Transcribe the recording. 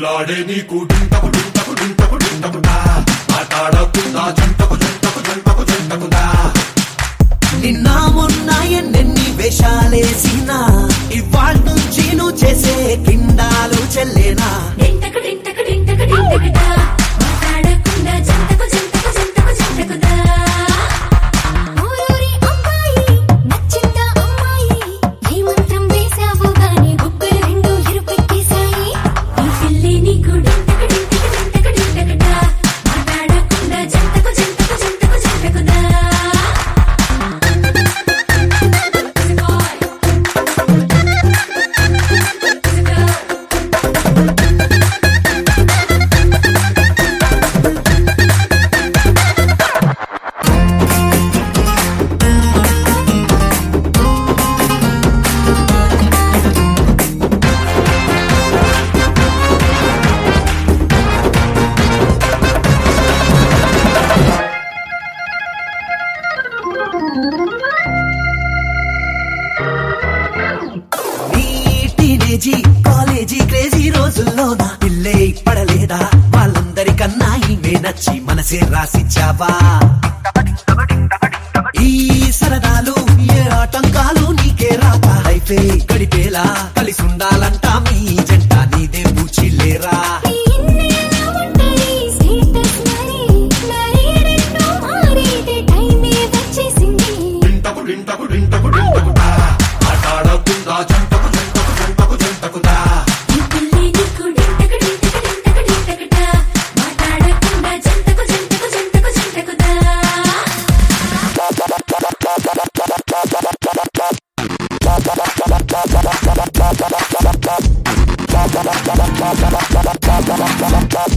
పిల్లాడే నీకు డుంటకు డుంటకు డుంటకు డుంటకుదా మాట్లాడకుండా జంటకు జంటకు జంటకు జంటకుదా నిన్న మొన్న ఎన్నెన్ని వేషాలేసినా ఇవాళ నుంచి నువ్వు చేసే కిండాలు చెల్లేనా డింటకు డింటకు డింటకు డింటకుదా మాట్లాడకుండా జంటకు జంటకు జంటకు జంటకుదా ఊరూరి అమ్మాయి నచ్చిందా అమ్మాయి ఈ మంత్రం వేసావు గాని బుగ్గలు రెండు ఇరుపెక్కేశాయి ఈ పిల్లి నీకు డింటకు డింటకు డింటకు డింటకుదా మాట్లాడకుండా జంటకు జంటకు జంటకు జంటకుదా నీ టీనేజీ కాలేజీ క్రేజీ రోజుల్లో నా పిల్లే పడలేదా వాళ్ళందరికన్నా ఈమె నచ్చి మనసే రాసిచ్చావా ఈ సరదాలు ఏ ఆటంకాలు నీకే రాక లైఫే గడిపేలా కలిసి ఉండాలంటా మీ జంట నీదే పూచిల్లేరా ఇన్నేళ్ళ ఉంటాయి స్టేటస్ మరి మరి రెండో మారేటి టైమే వచ్చేసింది డింటకు డింటకు డింటకు డింటకుదా మాట్లాడకుండా జంటకు జంటకు జంటకు జంటకుదా ఈ పిల్లి నీకు డింటకు డింటకు డింటకు డింటకుదా మాట్లాడకుండా జంటకు జంటకు జంటకు జంటకుదా Blah, blah, blah, blah, blah, blah, blah, blah, blah, blah, blah, blah, blah, blah, blah, blah, blah,